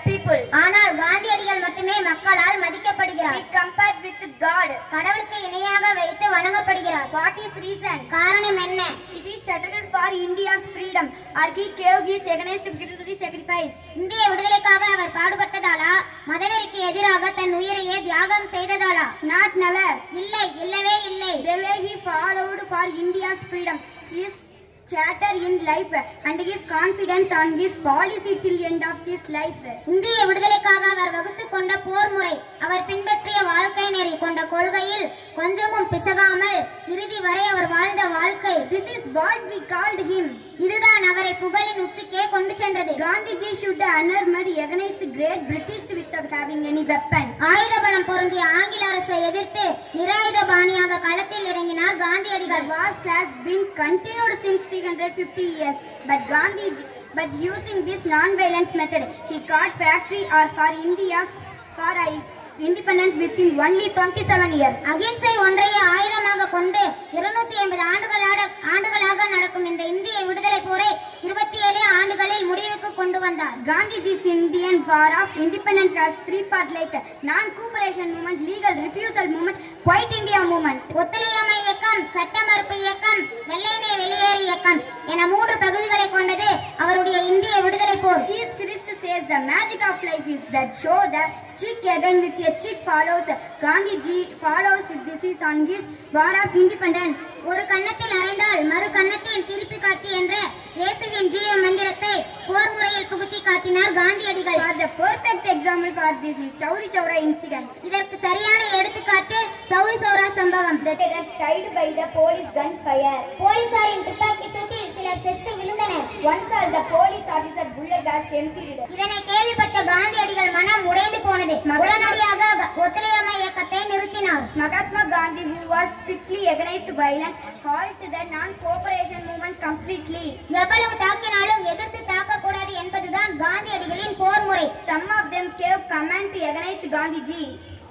people. ஆனால் காந்தியடிகள் மட்டுமே மக்களால் மதிக்கப்படுகிறார் He compared with God. கடவுளுக்கு இணையாக வைத்து வணங்கப்படுகிறார் What is reason? காரணம் என்ன It is struggled for India's freedom. Or he gave his against military sacrifice. இந்திய விடுதலைக்காக அவர் பாடுபட்டதாலா மதவெறிக்கு எதிராக தன் உயிரையே தியாகம் செய்ததாலா Not never. இல்லை இல்லவே இல்லை The way he followed for India's freedom is chatter in life and his confidence on his policy till end of his life. இந்திய விடுதலைக்காக அவர் வகுத்துக் கொண்ட போர் முறை அவர் பின்பற்றிய வாழ்க்கை நெறி கொண்ட கொள்கையில் கொஞ்சமும் பிசகாமல் இறுதி வரை அவர் வாழ்ந்த வாழ்க்கை This is what we called him. இதுதான் அவரை புகழின் உச்சிக்கே கொண்டு சென்றது Gandhiji should honor made against great British without having any weapon. ஆயுத பலம் பொருந்திய ஆங்கில அரசை எதிர்த்து நிராயுத பாணியாக களத்தில் இறங்கினார் The காந்தியடிகள் war has been continued since 350 years, but Gandhiji, but using this non-violence method, he got factory or for India's for a independence within only 27 years. அகிம்சை ஒன்றையே ஆயுதமாக கொண்டு இருநூத்தி ஐம்பது ஆண்டுகளாக ஆண்டுகளாக நடக்கும் இந்த இந்திய விடுதலை போரை இருபத்தி ஏழு ஆண்டுகளில் முடிவுக்கு கொண்டு வந்தார் Gandhiji's Indian War of Independence has three parts like non-cooperation movement, legal refusal movement, Quiet India movement. ஒத்துழையாமை இயக்கம் சட்ட மறுப்பு இயக்கம் வெள்ளையனே வெளியேறு இயக்கம் என மூன்று பகுதிகளை கொண்டது அவருடைய இந்திய விடுதலை போர் Jesus Christ says the magic of life is that show that cheek again with a cheek follows. Gandhiji follows this is on his War of Independence. ஒரு கன்னத்தில் அறைந்தால் மறு கன்னத்தில் திருப்பி காட்டி என்ற இயேசுவின் ஜீவ மந்திரத்தை போர் முறையில் புகுத்தி காட்டினார் காந்தியடிகள் For the perfect example for this is Chauri Chaura incident. இதற்கு சரியான எடுத்துக்காட்டு சௌரி சௌரா சம்பவம் That was tied by the police gunfire. போலீசாரின் துப்பாக்கி சூட்டில் சிலர் செத்து விழுந்தனர் Once all the police officer bullet was emptied. இதனை கேள்விப்பட்ட காந்தியடிகள் மனம் உடைந்து போனது உடனடியாக ஒத்துழையாமை இயக்கத்தை நிறுத்தினார் Mahatma Gandhi, who was strictly against violence, halted the non-cooperation movement completely. எவ்வளவு தாக்கினாலும் எதிர்த்து தாக்கக்கூடாது என்பதுதான் காந்தியடிகளின் போர் முறை Some of them gave comment against Gandhiji.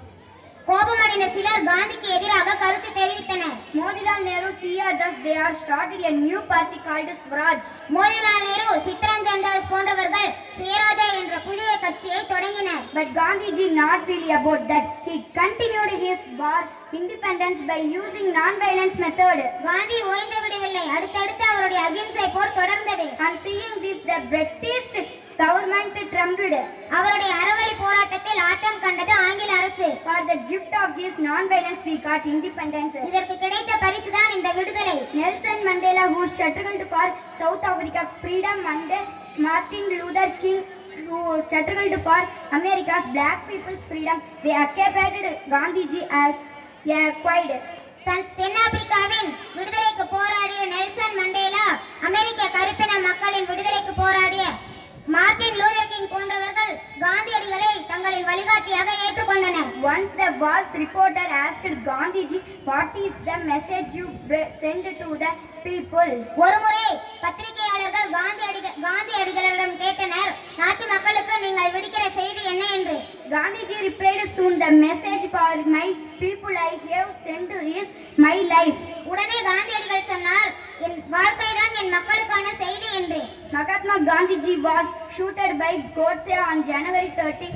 கோபமடைந்த சிலர் காந்திக்கு எதிராக கருத்து தெரிவித்தனர் Motilal Nehru, C.R. Das, they are started a new party called Swaraj. Motilal Nehru Chittaranjan Das போன்றவர்கள் சுயராஜா என்ற புதிய கட்சியை தொடங்கினர் But Gandhiji not really about that. He continued his war independence by using non-violence method. Gandhi ஓய்ந்து விடவில்லை அடுத்தடுத்து அவருடைய அகிம்சை போர் தொடர்ந்தது On seeing this, the British government trembled. அவருடைய அறவழி போராட்டத்தில் ஆட்டம் கண்டது ஆங்கில அரசு For the gift of his non-violence, we got independence. இதற்கு கிடைத்த பரிசுதான் இந்த விடுதலை Nelson Mandela, who struggled for South Africa's freedom, and Martin Luther King, who struggled for America's black people's freedom, they accepted Gandhiji as a quiet. தன் தென்னாப்பிரிக்காவின் விடுதலைக்கு போராடிய Nelson Mandela அமெரிக்க கருப்பின மக்களின் விடுதலைக்கு போராடிய மார்ட்டின் லூதர் கிங் போன்றவர்கள் காந்தியடிகளை தங்களின் வழிகாட்டியாக ஏற்றுக்கொண்டனர் Once the was reporter asked Gandhiji, what is the message you be- send to the people? ஒருமுறை பத்திரிகையாளர்கள் காந்தியடிகள் காந்தியடிகளிடம் கேட்டனர் நாட்டு மக்களுக்கு நீங்கள் விடுக்கிற செய்தி என்ன என்று Gandhiji replied soon, the message for my people I have sent is my life. உடனே காந்தியடிகள் சொன்னார் என் வாழ்க்கைதான் என் மக்களுக்கான செய்தி என்று Mahatma Gandhiji was shooted by Godse on January 30,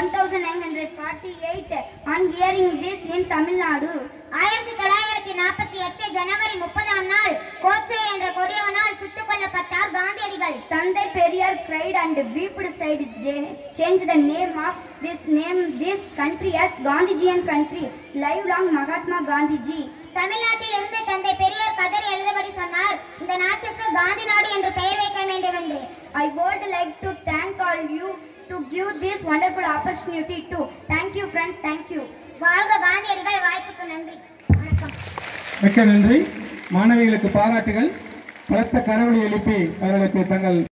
1948 on hearing this in Tamil Nadu. ஆயிரத்தி தொள்ளாயிரத்தி நாற்பத்தி எட்டு ஜனவரி முப்பதாம் நாள் கோட்சே என்ற கொடியவனால் சுட்டுக் கொல்லப்பட்டார் காந்தியடிகள் Tandai Periyar cried and wept said "J- change the name of this name this country as Gandhijian country. Live long Mahatma Gandhiji. தமிழ்நாட்டில் இருந்து தந்தை பெரியார் கதறி எழுதபடி சொன்னார் இந்த நாட்டுக்கு காந்தி நாடு என்று பெயர் வைக்க வேண்டும் என்று I would like to thank all you to give this wonderful opportunity to. Thank you friends, thank you. வாழ்க காந்தியடிகள் வாய்ப்புக்கு நன்றி வணக்கம் மிக்க நன்றி மாணவிகளுக்கு பாராட்டுகள் பலத்த கரவொலி எழுப்பி அவர்களுக்கு தங்கள்